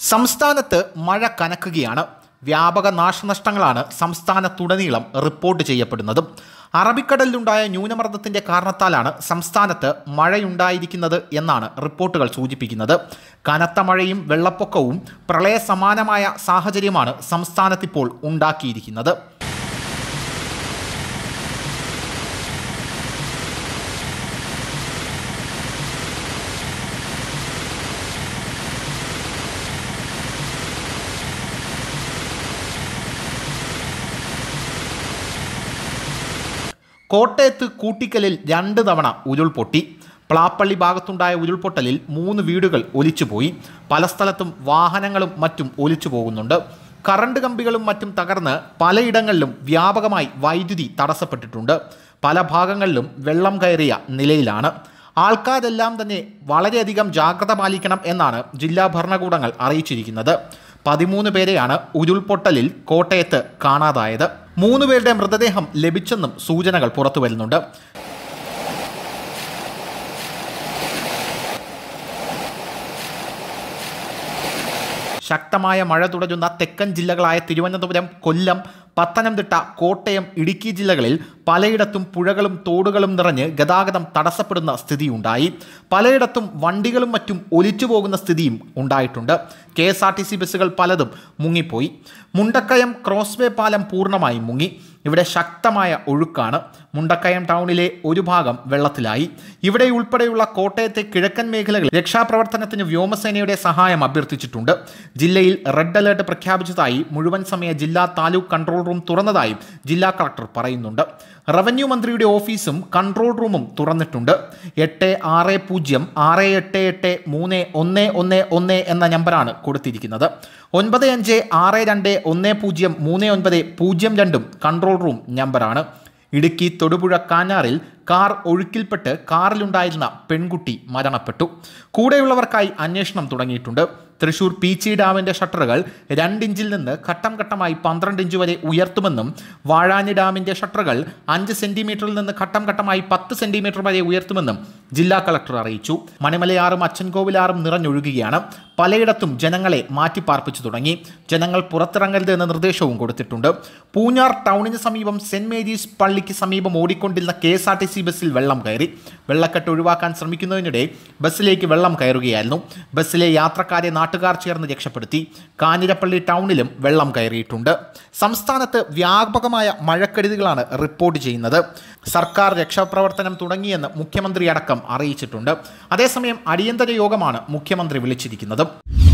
സംസ്ഥാനത്ത് മഴ കനക്കുകയാണ് വ്യാപക നാശനഷ്ടങ്ങളാണ് സംസ്ഥാനത്തുടനീളം റിപ്പോർട്ട് ചെയ്യപ്പെടുന്നത് അറബിക്കടലിലുണ്ടായ ന്യൂനമർദ്ദത്തിന്റെ കാരണത്താലാണ് സംസ്ഥാനത്ത് മഴയുണ്ടായിരിക്കുന്നത് എന്നാണ് റിപ്പോർട്ടുകൾ സൂചിപ്പിക്കുന്നത് കനത്ത മഴയും വെള്ളപ്പൊക്കവും പ്രളയ സമാനമായ സാഹചര്യമാണ് സംസ്ഥാനത്തിപ്പോൾ ഉണ്ടാക്കിയിരിക്കുന്നത് കോട്ടയത്ത് കൂട്ടിക്കലിൽ രണ്ട് തവണ ഉരുൾപൊട്ടി പ്ലാപ്പള്ളി ഭാഗത്തുണ്ടായ ഉരുൾപൊട്ടലിൽ മൂന്ന് വീടുകൾ ഒലിച്ചുപോയി പല സ്ഥലത്തും വാഹനങ്ങളും മറ്റും ഒലിച്ചു പോകുന്നുണ്ട് കറണ്ട് കമ്പികളും മറ്റും തകർന്ന് പലയിടങ്ങളിലും വ്യാപകമായി വൈദ്യുതി തടസ്സപ്പെട്ടിട്ടുണ്ട് പല ഭാഗങ്ങളിലും വെള്ളം കയറിയ നിലയിലാണ് ആൾക്കാരെല്ലാം തന്നെ വളരെയധികം ജാഗ്രത പാലിക്കണം എന്നാണ് ജില്ലാ ഭരണകൂടങ്ങൾ അറിയിച്ചിരിക്കുന്നത് പതിമൂന്ന് പേരെയാണ് ഉരുൾപൊട്ടലിൽ കോട്ടയത്ത് കാണാതായത് മൂന്ന് പേരുടെ മൃതദേഹം ലഭിച്ചെന്നും സൂചനകൾ പുറത്തു വരുന്നുണ്ട് ശക്തമായ മഴ തുടരുന്ന തെക്കൻ ജില്ലകളായ തിരുവനന്തപുരം കൊല്ലം പത്തനംതിട്ട കോട്ടയം ഇടുക്കി ജില്ലകളിൽ പലയിടത്തും പുഴകളും തോടുകളും നിറഞ്ഞ് ഗതാഗതം തടസ്സപ്പെടുന്ന സ്ഥിതിയുണ്ടായി പലയിടത്തും വണ്ടികളും മറ്റും ഒലിച്ചു പോകുന്ന സ്ഥിതിയും ഉണ്ടായിട്ടുണ്ട് K S R T C ബസ്സുകൾ പലതും മുങ്ങിപ്പോയി മുണ്ടക്കയം ക്രോസ്വേ പാലം പൂർണ്ണമായും മുങ്ങി ഇവിടെ ശക്തമായ ഒഴുക്കാണ് മുണ്ടക്കയം ടൗണിലെ ഒരു ഭാഗം വെള്ളത്തിലായി ഇവിടെ ഉൾപ്പെടെയുള്ള കോട്ടയത്തെ കിഴക്കൻ മേഖലകളിൽ രക്ഷാപ്രവർത്തനത്തിന് വ്യോമസേനയുടെ സഹായം അഭ്യർത്ഥിച്ചിട്ടുണ്ട് ജില്ലയിൽ റെഡ് അലേർട്ട് പ്രഖ്യാപിച്ചതായി മുഴുവൻ സമയ ജില്ലാ താലൂക്ക് കൺട്രോൾ റൂം തുറന്നതായും ജില്ലാ കളക്ടർ പറയുന്നുണ്ട് റവന്യൂ മന്ത്രിയുടെ ഓഫീസും കൺട്രോൾ റൂമും തുറന്നിട്ടുണ്ട് എട്ട് ആറ് പൂജ്യം ആറ് എട്ട് എട്ട് മൂന്ന് ഒന്ന് ഒന്ന് ഒന്ന് എന്ന നമ്പറാണ് കൊടുത്തിരിക്കുന്നത് ഒൻപത് അഞ്ച് ആറ് രണ്ട് ഒന്ന് പൂജ്യം മൂന്ന് ഒൻപത് പൂജ്യം രണ്ടും കൺട്രോൾ റൂം നമ്പറാണ് ഇടുക്കി തൊടുപുഴ കാനാറിൽ കാർ ഒഴുക്കിൽപ്പെട്ട് കാറിലുണ്ടായിരുന്ന പെൺകുട്ടി മരണപ്പെട്ടു കൂടെയുള്ളവർക്കായി അന്വേഷണം തുടങ്ങിയിട്ടുണ്ട് തൃശൂർ പീച്ചി ഡാമിന്റെ ഷട്ടറുകൾ രണ്ടിഞ്ചിൽ നിന്ന് ഘട്ടം ഘട്ടമായി പന്ത്രണ്ട് ഇഞ്ച് വരെ ഉയർത്തുമെന്നും വാഴാനി ഡാമിന്റെ ഷട്ടറുകൾ അഞ്ച് സെന്റിമീറ്ററിൽ നിന്ന് ഘട്ടം ഘട്ടമായി പത്ത് സെന്റിമീറ്റർ വരെ ഉയർത്തുമെന്നും ജില്ലാ കളക്ടർ അറിയിച്ചു മണിമലയാറും അച്ചൻകോവിലാറും നിറഞ്ഞൊഴുകുകയാണ് പലയിടത്തും ജനങ്ങളെ മാറ്റിപ്പാർപ്പിച്ചു തുടങ്ങി ജനങ്ങൾ പുറത്തിറങ്ങരുത് എന്ന നിർദ്ദേശവും കൊടുത്തിട്ടുണ്ട് പൂഞ്ഞാർ ടൗണിന് സമീപം സെന്റ് മേരീസ് പള്ളിക്ക് സമീപം ഓടിക്കൊണ്ടിരുന്ന K S R T C ബസ്സിൽ വെള്ളം കയറി വെള്ളക്കെട്ട് ഒഴിവാക്കാൻ ശ്രമിക്കുന്നതിനിടെ ബസ്സിലേക്ക് വെള്ളം കയറുകയായിരുന്നു ബസ്സിലെ യാത്രക്കാരെ നാട്ടുകാർ ചേർന്ന് രക്ഷപ്പെടുത്തി കാഞ്ഞിരപ്പള്ളി ടൗണിലും വെള്ളം കയറിയിട്ടുണ്ട് സംസ്ഥാനത്ത് വ്യാപകമായ മഴക്കെടുതികളാണ് റിപ്പോർട്ട് ചെയ്യുന്നത് സർക്കാർ രക്ഷാപ്രവർത്തനം തുടങ്ങിയെന്ന് മുഖ്യമന്ത്രി അടക്കം അറിയിച്ചിട്ടുണ്ട് അതേസമയം അടിയന്തര യോഗമാണ് മുഖ്യമന്ത്രി വിളിച്ചിരിക്കുന്നത്